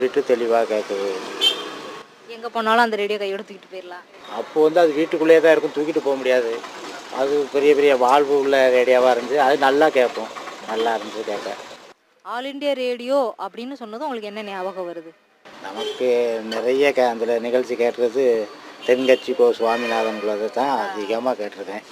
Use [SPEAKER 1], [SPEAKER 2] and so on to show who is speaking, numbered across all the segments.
[SPEAKER 1] விட்டு தெளிவாக கேட்குது
[SPEAKER 2] எங்கே போனாலும் அந்த ரேடியோ கையோட தூக்கிட்டு போயிடலாம்
[SPEAKER 1] அப்போ வந்து அது வீட்டுக்குள்ளேயே தான் இருக்கும் தூக்கிட்டு போக முடியாது அது பெரிய பெரிய வாழ்வு உள்ள ரேடியோவாக இருந்துச்சு அது நல்லா கேட்போம் நல்லா இருந்துச்சு கேட்க
[SPEAKER 2] ஆல் இண்டியா ரேடியோ அப்படின்னு சொன்னதும் உங்களுக்கு என்ன ஞாபகம் வருது
[SPEAKER 1] நமக்கு நிறைய கே அந்த நிகழ்ச்சி கேட்டுறது தென்கட்சி கோ சுவாமிநாதன் உள்ளதை தான் அதிகமாக கேட்டிருக்கேன்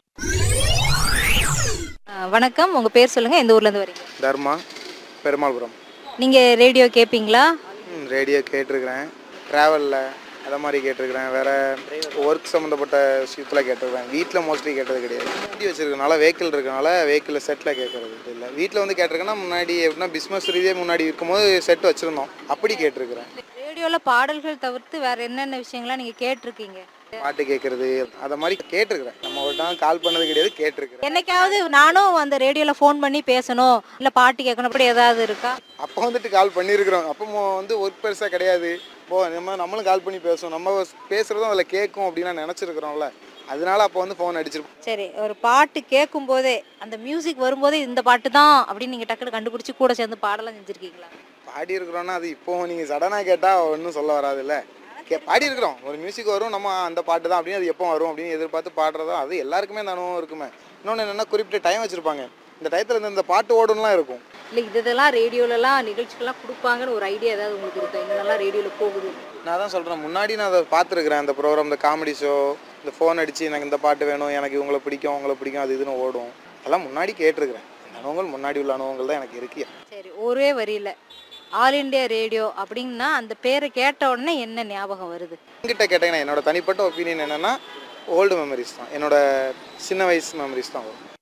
[SPEAKER 2] அஹ், வணக்கம் உங்கள் பேர் சொல்லுங்கள் எந்த ஊர்லேருந்து வரீங்க
[SPEAKER 3] தர்மா பெருமாள்புரம்
[SPEAKER 2] நீங்கள் ரேடியோ கேட்பீங்களா
[SPEAKER 3] ம், ரேடியோ கேட்டிருக்கிறேன் ட்ராவலில் அதை மாதிரி கேட்டிருக்கிறேன் வேறு ஒர்க் சம்மந்தப்பட்ட விஷயத்தில் கேட்டிருக்கிறேன் வீட்டில் மோஸ்ட்லி கேட்டது கிடையாது வண்டி வச்சிருக்கனால வெஹிக்கிள் இருக்கனால வெஹிக்கிளில் செட்டில் கேட்கறது இல்லை வீட்டில் வந்து கேட்டிருக்கேன்னா முன்னாடி எப்படின்னா பிஸ்னஸ் ரீதியாக முன்னாடி இருக்கும்போது செட் வச்சுருந்தோம் அப்படி கேட்டிருக்கிறேன்
[SPEAKER 2] ரேடியோவில் பாடல்கள் தவிர்த்து வேற என்னென்ன விஷயங்கள்லாம் நீங்கள் கேட்டிருக்கீங்க
[SPEAKER 3] பாட்டு கேட்குறது அதை மாதிரி கேட்டிருக்கிறேன் நம்ம ஒரு டைம் கால் பண்ணது கிடையாது கேட்டிருக்கிறேன்
[SPEAKER 2] என்னைக்காவது நானும் அந்த ரேடியோவில் ஃபோன் பண்ணி பேசணும் இல்லை பாட்டு கேட்கணும் அப்படி ஏதாவது இருக்கா
[SPEAKER 3] அப்போ வந்துட்டு கால் பண்ணியிருக்கிறோம் அப்போ மோ- வந்து ஒர்க் பெருசாக கிடையாது போ நம்ம நம்மளும் கால் பண்ணி பேசுவோம் நம்ம பேசுகிறதும் அதில் கேட்கும் அப்படின்னு நினச்சிருக்கிறோம்ல அதனால அப்போ வந்து ஃபோன் அடிச்சிருப்போம்
[SPEAKER 2] சரி ஒரு பாட்டு கேட்கும் போதே அந்த மியூசிக் வரும்போதே இந்த பாட்டு தான் அப்படின்னு நீங்கள் டக்குனு கண்டுபிடிச்சி கூட சேர்ந்து பாடலாம் செஞ்சுருக்கீங்களா
[SPEAKER 3] பாடி இருக்கிறோன்னா அது இப்போ நீங்கள் சடனாக கேட்டால் ஒன்றும் சொல்ல வராதுல்ல கே பாடி இருக்கிறோம் ஒரு மியூசிக் வரும் நம்ம அந்த பாட்டு தான் அப்படின்னு அது எப்போ வரும் அப்படின்னு எதிர்பார்த்து பாடுறதா அது எல்லாருக்குமே அந்த அனுபவம் இருக்குமே இன்னொன்று என்னென்னா குறிப்பிட்ட டைம் வச்சுருப்பாங்க இந்த டயத்தில் இந்த இந்த பாட்டு ஓடும்லாம் இருக்கும்
[SPEAKER 2] இல்லை இது இதெல்லாம் ரேடியோலலாம் நிகழ்ச்சிகள்லாம் கொடுப்பாங்கன்னு ஒரு ஐடியா ஏதாவது உங்களுக்கு இருக்கா எங்கெல்லாம் ரேடியோவில் போகுது
[SPEAKER 3] நான் தான் சொல்கிறேன் முன்னாடி நான் அதை பார்த்துருக்குறேன் அந்த ப்ரோக்ராம் இந்த காமெடி ஷோ இந்த ஃபோன் அடித்து எனக்கு இந்த பாட்டு வேணும் எனக்கு இவங்களை பிடிக்கும் அவங்கள பிடிக்கும் அது இதுன்னு ஓடும் அதெல்லாம் முன்னாடி கேட்டிருக்கிறேன் அந்த அனுபவங்கள் முன்னாடி உள்ள அனுபவங்கள் தான் எனக்கு இருக்கு
[SPEAKER 2] சரி ஒரே வரியில் ஆல் இண்டியா ரேடியோ அப்படின்னா அந்த பேரை கேட்ட உடனே என்ன ஞாபகம் வருது
[SPEAKER 3] என்கிட்ட கேட்டீங்கன்னா என்னோட தனிப்பட்ட ஒப்பீனியன் என்னென்னா ஓல்டு மெமரிஸ் தான் என்னோட சின்ன வயசு மெமரிஸ் தான் வரும்